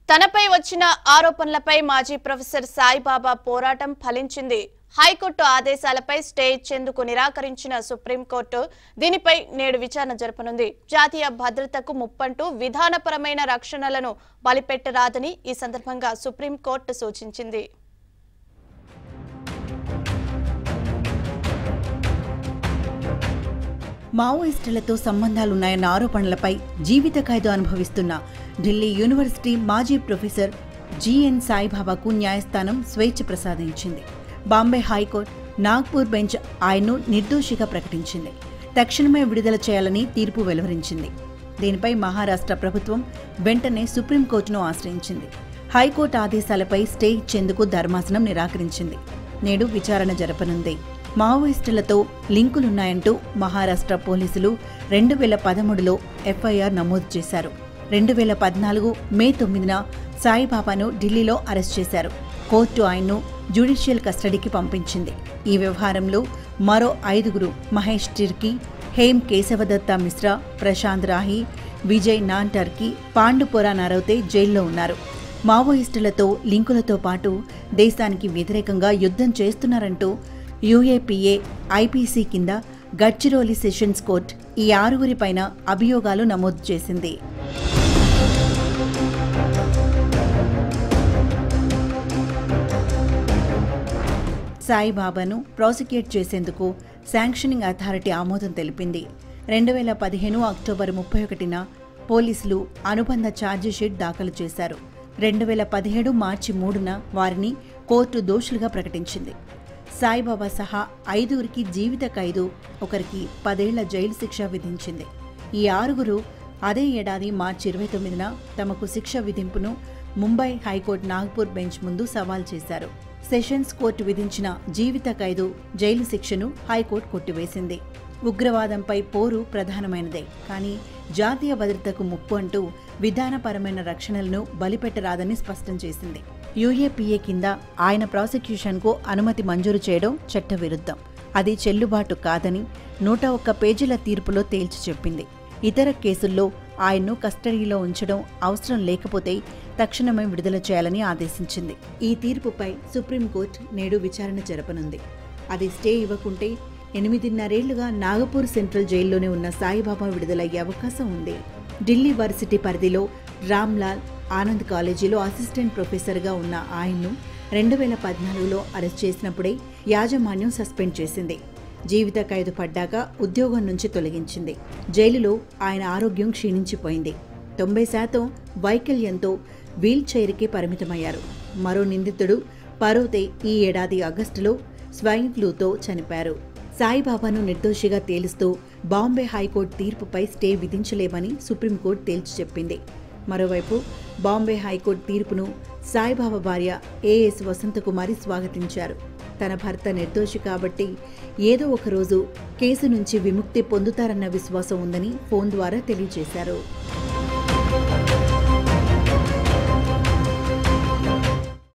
తనపై వచ్చిన ఆరోపణలపై మాజీ ప్రొఫెసర్ సాయిబాబా పోరాటం ఫలించింది హైకోర్టు ఆదేశాలపై స్టే ఇచ్చేందుకు నిరాకరించిన సుప్రీంకోర్టు దీనిపై నేడు విచారణ జరపనుంది జాతీయ భద్రతకు ముప్పంటూ విధానపరమైన రక్షణలను బలిపెట్టరాదని ఈ సందర్భంగా సుప్రీంకోర్టు సూచించింది మావోయిస్టులతో సంబంధాలున్నాయన్న ఆరోపణలపై జీవిత ఖైదు అనుభవిస్తున్న ఢిల్లీ యూనివర్సిటీ మాజీ ప్రొఫెసర్ జిఎన్ సాయిబాబాకు న్యాయస్థానం స్వేచ్ఛ ప్రసాదించింది బాంబే హైకోర్టు నాగ్పూర్ బెంచ్ ఆయన్ను నిర్దోషిగా ప్రకటించింది తక్షణమే విడుదల చేయాలని తీర్పు వెలువరించింది దీనిపై మహారాష్ట్ర ప్రభుత్వం వెంటనే సుప్రీంకోర్టును ఆశ్రయించింది హైకోర్టు ఆదేశాలపై స్టే ఇచ్చేందుకు ధర్మాసనం నిరాకరించింది నేడు విచారణ జరపనుంది మావోయిస్టులతో లింకులున్నాయంటూ మహారాష్ట్ర పోలీసులు రెండు వేల పదమూడులో ఎఫ్ఐఆర్ నమోదు చేశారు రెండు వేల పద్నాలుగు మే తొమ్మిదిన సాయిబాబాను ఢిల్లీలో అరెస్ట్ చేశారు కోర్టు ఆయన్ను జ్యుడిషియల్ కస్టడీకి పంపించింది ఈ వ్యవహారంలో మరో ఐదుగురు మహేష్ టిర్కీ హేమ్ కేశవదత్త మిశ్రా ప్రశాంత్ రాహి విజయ్ నాంటర్కి పాండుపురా నరవతే జైల్లో ఉన్నారు మావోయిస్టులతో లింకులతో పాటు దేశానికి వ్యతిరేకంగా యుద్ధం చేస్తున్నారంటూ యూఏపీఏ ఐపీసీ కింద గడ్చిరోలి సెషన్స్ కోర్టు ఈ ఆరుగురిపైన అభియోగాలు నమోదు చేసింది సాయిబాబాను ప్రాసిక్యూట్ చేసేందుకు శాంక్షనింగ్ అథారిటీ ఆమోదం తెలిపింది రెండు వేల పదిహేను అక్టోబర్ ముప్పై ఒకటిన పోలీసులు అనుబంధ ఛార్జిషీట్ దాఖలు చేశారు రెండు వేల పదిహేడు మార్చి మూడున వారిని కోర్టు దోషులుగా ప్రకటించింది సాయిబాబా సహా ఐదుగురికి జీవిత ఖైదు ఒకరికి పదేళ్ల జైలు శిక్ష విధించింది ఈ ఆరుగురు అదే ఏడాది మార్చి ఇరవై తొమ్మిదిన తమకు శిక్ష విధింపును ముంబై హైకోర్టు నాగ్పూర్ బెంచ్ ముందు సవాల్ చేశారు సెషన్స్ కోర్టు విధించిన జీవిత ఖైదు జైలు శిక్షను హైకోర్టు కొట్టివేసింది ఉగ్రవాదంపై పోరు ప్రధానమైనదే కానీ జాతీయ భద్రతకు ముప్పు అంటూ విధానపరమైన రక్షణలను బలిపెట్టరాదని స్పష్టం చేసింది యూఏపీఏ కింద ఆయన ప్రాసిక్యూషన్కు అనుమతి మంజూరు చేయడం చట్టవిరుద్ధం అది చెల్లుబాటు కాదని నూట ఒక్క పేజీల తీర్పులో తేల్చి చెప్పింది ఇతర కేసుల్లో ఆయన్ను కస్టడీలో ఉంచడం అవసరం లేకపోతే తక్షణమే విడుదల చేయాలని ఆదేశించింది ఈ తీర్పుపై సుప్రీంకోర్టు నేడు విచారణ జరపనుంది అది స్టే ఇవ్వకుంటే ఎనిమిదిన్నరేళ్లుగా నాగపూర్ సెంట్రల్ జైల్లోనే ఉన్న సాయిబాబా విడుదలయ్యే అవకాశం ఉంది ఢిల్లీ వర్సిటీ పరిధిలో రామ్లాల్ ఆనంద్ కాలేజీలో అసిస్టెంట్ ప్రొఫెసర్గా ఉన్న ఆయన్ను రెండు వేల పద్నాలుగులో అరెస్ట్ చేసినప్పుడే యాజమాన్యం సస్పెండ్ చేసింది జీవిత ఖైదు పడ్డాక ఉద్యోగం నుంచి తొలగించింది జైలులో ఆయన ఆరోగ్యం క్షీణించిపోయింది తొంభై శాతం వైకల్యంతో వీల్ చైర్కి పరిమితమయ్యారు మరో నిందితుడు పరోతే ఈ ఏడాది ఆగస్టులో స్వైన్ ఫ్లూతో చనిపారు సాయిబాబాను నిర్దోషిగా తేలుస్తూ బాంబే హైకోర్టు తీర్పుపై స్టే విధించలేమని సుప్రీంకోర్టు తేల్చి చెప్పింది మరోవైపు బాంబే హైకోర్టు తీర్పును సాయిబాబా భార్య ఏఎస్ వసంతకుమారి స్వాగతించారు తన భర్త నిర్దోషి కాబట్టి ఏదో ఒక రోజు కేసు నుంచి విముక్తి పొందుతారన్న విశ్వాసం ఉందని ఫోన్ ద్వారా తెలియజేశారు